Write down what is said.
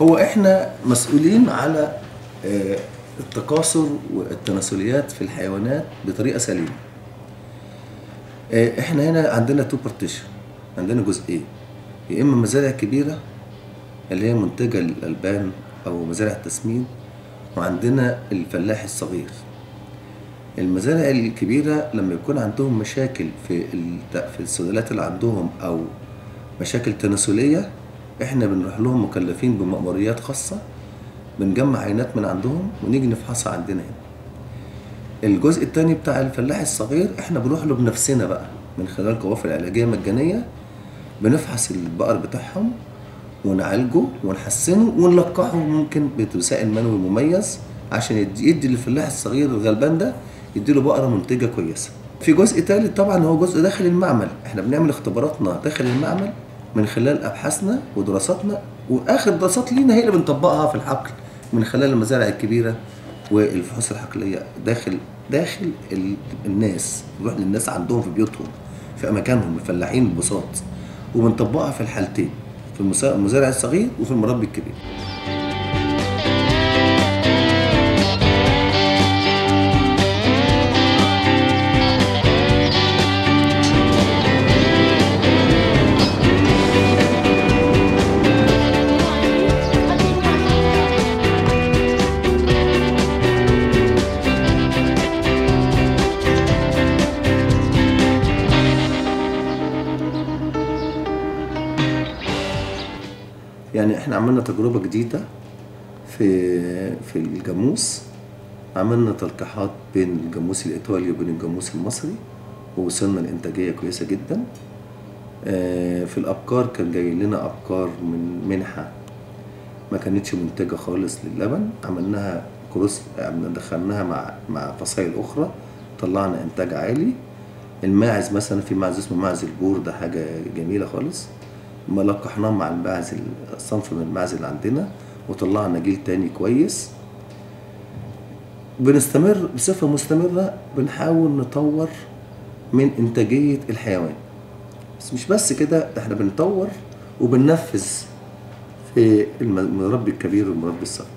هو احنا مسؤولين على آه، التكاثر والتناسليات في الحيوانات بطريقه سليمه آه، احنا هنا عندنا تو بارتيشن عندنا جزئين يا اما مزارع كبيره اللي هي منتجه للالبان او مزارع التسمين وعندنا الفلاح الصغير المزارع الكبيرة لما يكون عندهم مشاكل في الت- في السلالات اللي عندهم أو مشاكل تناسلية احنا بنروح لهم مكلفين بمأموريات خاصة بنجمع عينات من عندهم ونيجي نفحصها عندنا هنا الجزء التاني بتاع الفلاح الصغير احنا بنروح له بنفسنا بقى من خلال قوافل علاجية مجانية بنفحص البقر بتاعهم ونعالجه ونحسنه ونلقحه ممكن بوسائل منوي مميز عشان يدي, يدي للفلاح الصغير الغلبان ده يديله بقره منتجه كويسه. في جزء ثالث طبعا هو جزء داخل المعمل، احنا بنعمل اختباراتنا داخل المعمل من خلال ابحاثنا ودراساتنا واخر دراسات لينا هي اللي بنطبقها في الحقل من خلال المزارع الكبيره والفحوص الحقليه داخل داخل ال- الناس نروح للناس عندهم في بيوتهم في اماكنهم الفلاحين البساط وبنطبقها في الحالتين في المسا- المزارع الصغير وفي المربي الكبير يعني احنا عملنا تجربة جديدة في في الجاموس عملنا تلقيحات بين الجاموس الإيطالي وبين الجاموس المصري ووصلنا لإنتاجية كويسة جدا آه، في الأبقار كان جاي لنا أبقار من منحة ما كانتش منتجة خالص للبن عملناها كروس عملنا- دخلناها مع مع فصائل أخرى طلعنا إنتاج عالي الماعز مثلا في ماعز اسمه ماعز البور ده حاجة جميلة خالص ما لقحناه مع الماعز ال- الصنف من الماعز اللي عندنا وطلعنا جيل تاني كويس بنستمر بصفة مستمرة بنحاول نطور من إنتاجية الحيوان بس مش بس كده احنا بنطور وبننفذ في الم- المربي الكبير والمربي الصغير